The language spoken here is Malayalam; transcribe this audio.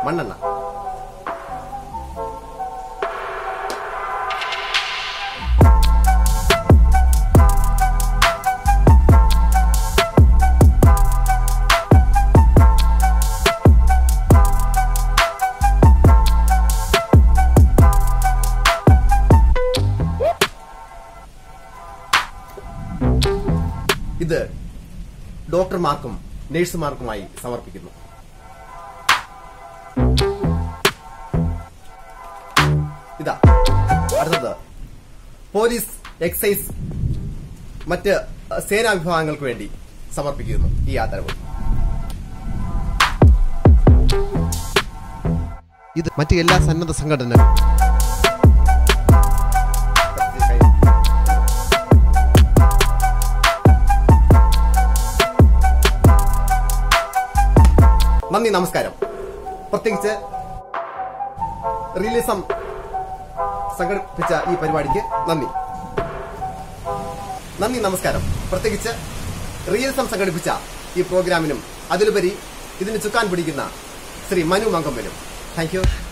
മണ്ണെണ്ണ ഇത് ഡോക്ടർമാർക്കും നഴ്സുമാർക്കുമായി സമർപ്പിക്കുന്നു ഇതാ അടുത്തത് പോലീസ് എക്സൈസ് മറ്റ് അഹ്, സേനാ വിഭാഗങ്ങൾക്ക് വേണ്ടി സമർപ്പിക്കുന്നു ഈ ആദരവ് ഇത് മറ്റ് എല്ലാ സന്നദ്ധ സംഘടനകളും നന്ദി നമസ്കാരം പ്രത്യേകിച്ച് റിയലിസം സംഘടിപ്പിച്ച ഈ പരിപാടിക്ക് നന്ദി നന്ദി നമസ്കാരം പ്രത്യേകിച്ച് റിയലിസം സംഘടിപ്പിച്ച ഈ പ്രോഗ്രാമിനും അതിലുപരി ഇതിന് ചുക്കാൻ പിടിക്കുന്ന ശ്രീ മനു മങ്കമ്പനും താങ്ക് യു